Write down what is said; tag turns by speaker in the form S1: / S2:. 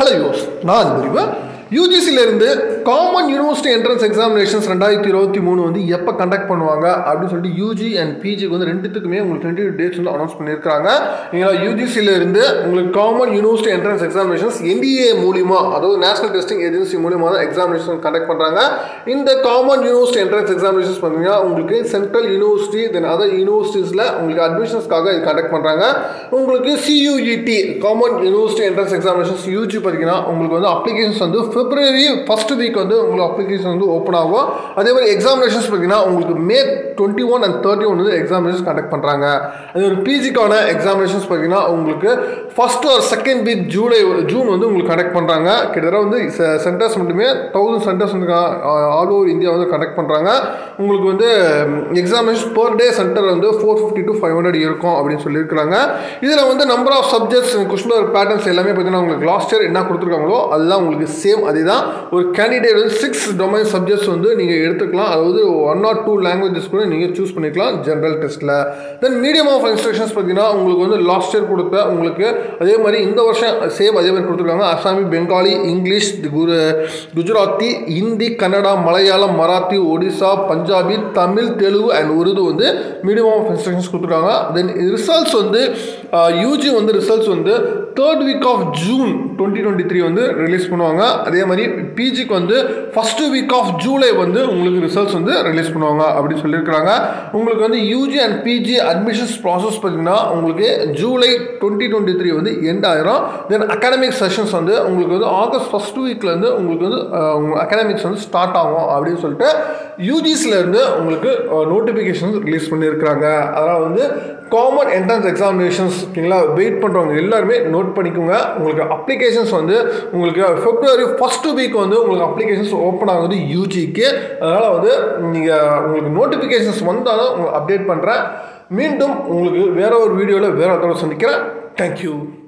S1: hello யோஸ் நான் பிரிவு யூஜிசியிலேருந்து காமன் யூனிவர்சிட்டி என்ட்ரன்ஸ் எக்ஸாமினேஷன்ஸ் ரெண்டாயிரத்தி இருபத்தி மூணு வந்து எப்போ கண்டக்ட் பண்ணுவாங்க அப்படின்னு சொல்லிட்டு யூஜி அண்ட் பிஜிக்கு வந்து ரெண்டுத்துக்குமே உங்களுக்கு டுவெண்ட்டி டேட்ஸ் வந்து அனௌன்ஸ் பண்ணியிருக்காங்க நீங்களா யூஜிசியிலேருந்து உங்களுக்கு common university entrance examinations NTA மூலிமா அதாவது நேஷனல் டெஸ்டிங் ஏஜென்சி மூலிமா தான் எக்ஸாமினேஷன் கண்டக்ட் பண்ணுறாங்க இந்த காமன் யூனிவர்சிட்டி என்ட்ரன்ஸ் எக்ஸாமினேஷன்ஸ் பார்த்தீங்கன்னா உங்களுக்கு சென்ட்ரல் யூனிவர்சிட்டி தென் அதர் யூனிவர்சிட்டிஸில் உங்களுக்கு அட்மிஷன்ஸ்க்காக இது கண்டக்ட் பண்ணுறாங்க உங்களுக்கு CUET common university entrance examinations UG பார்த்தீங்கன்னா உங்களுக்கு வந்து அப்ளிகேஷன்ஸ் வந்து பிப்ரவரி ஃபர்ஸ்ட் வீக் வந்து உங்களுக்கு அப்ளிகேஷன் வந்து ஓப்பன் ஆகும் அதே மாதிரி எக்ஸாமினேஷன்ஸ் பார்த்தீங்கன்னா உங்களுக்கு May twenty one and thirty one வந்து எக்ஸாமினேஷன் கண்டக்ட் பண்ணுறாங்க அதே ஒரு பிஜிக்கான எக்ஸாமினேஷன்ஸ் பார்த்தீங்கன்னா உங்களுக்கு ஃபர்ஸ்ட் ஒரு செகண்ட் வீக் ஜூலை ஜூன் வந்து உங்களுக்கு கண்டக்ட் பண்ணுறாங்க கிட்டத்தட்ட வந்து சென்டர்ஸ் மட்டுமே தௌசண்ட் சென்டர்ஸ் வந்து ஆல் ஓவர் இந்தியா வந்து கண்டக்ட் பண்ணுறாங்க உங்களுக்கு வந்து எக்ஸாமினேஷன் பர் டே சென்டர் வந்து four fifty to five hundred இருக்கும் அப்படின்னு சொல்லியிருக்காங்க இதில் வந்து number of subjects question patterns எல்லாமே பார்த்தீங்கன்னா உங்களுக்கு லாஸ்ட் இயர் என்ன கொடுத்துருக்காங்களோ அதுதான் உங்களுக்கு சேம் அதுதான் ஒரு கேண்டிடேட் வந்து சிக்ஸ் டொமைன் சப்ஜெக்ட்ஸ் வந்து நீங்கள் எடுத்துக்கலாம் அதாவது ஒன் ஆர் டூ லாங்குவேஜஸ் கூட நீங்கள் சூஸ் பண்ணிக்கலாம் ஜென்ரல் டெஸ்ட்டில் தென் மீடியம் ஆஃப் இன்ஸ்ட்ரக்ஷன்ஸ் பார்த்தீங்கன்னா உங்களுக்கு வந்து லாஸ்ட் இயர் கொடுத்த உங்களுக்கு அதே மாதிரி இந்த வருஷம் சேம் அதே மாதிரி கொடுத்துருக்காங்க அசாமி பெங்காலி இங்கிலீஷ் குரு குஜராத்தி ஹிந்தி கன்னடா மலையாளம் மராத்தி ஒடிசா பஞ்சாபி தமிழ் தெலுங்கு அண்ட் உருது வந்து மீடியம் ஆஃப் இன்ஸ்ட்ரக்ஷன்ஸ் கொடுத்துருக்காங்க தென் ரிசல்ட்ஸ் வந்து யூஜி வந்து ரிசல்ட்ஸ் வந்து third week of June twenty twenty three வந்து ரிலீஸ் பண்ணுவாங்க அதே மாதிரி பிஜிக்கு வந்து ஃபஸ்ட்டு வீக் ஆஃப் ஜூலை வந்து உங்களுக்கு ரிசல்ட்ஸ் வந்து ரிலீஸ் பண்ணுவாங்க அப்படின்னு சொல்லியிருக்கிறாங்க உங்களுக்கு வந்து UG and PG admissions process பார்த்தீங்கன்னா உங்களுக்கு ஜூலை டுவெண்ட்டி டுவெண்ட்டி த்ரீ வந்து எண்ட் ஆயிரும் தென் அகாடமிக் செஷன்ஸ் வந்து உங்களுக்கு வந்து ஆகஸ்ட் ஃபஸ்ட் வீக்லேருந்து உங்களுக்கு வந்து அகாடமிக்ஸ் வந்து ஸ்டார்ட் ஆகும் அப்படின்னு சொல்லிட்டு யூஜிஸ்லேருந்து உங்களுக்கு நோட்டிஃபிகேஷன்ஸ் ரிலீஸ் பண்ணியிருக்கிறாங்க அதனால் வந்து காமன் என்ட்ரன்ஸ் எக்ஸாமினேஷன்ஸ் ஓகேங்களா வெயிட் பண்ணுறவங்க எல்லாருமே நோட் பண்ணிக்கோங்க உங்களுக்கு அப்ளிகேஷன்ஸ் வந்து உங்களுக்கு பிப்ரவரி ஃபஸ்ட்டு வீக் வந்து உங்களுக்கு அப்ளிகேஷன்ஸ் ஓப்பன் ஆகுது யூஜிக்கு அதனால் வந்து நீங்கள் உங்களுக்கு நோட்டிஃபிகேஷன்ஸ் வந்தாலும் உங்களுக்கு அப்டேட் பண்ணுறேன் மீண்டும் உங்களுக்கு வேற ஒரு வீடியோவில் வேற ஒருத்தர சந்திக்கிறேன் தேங்க்யூ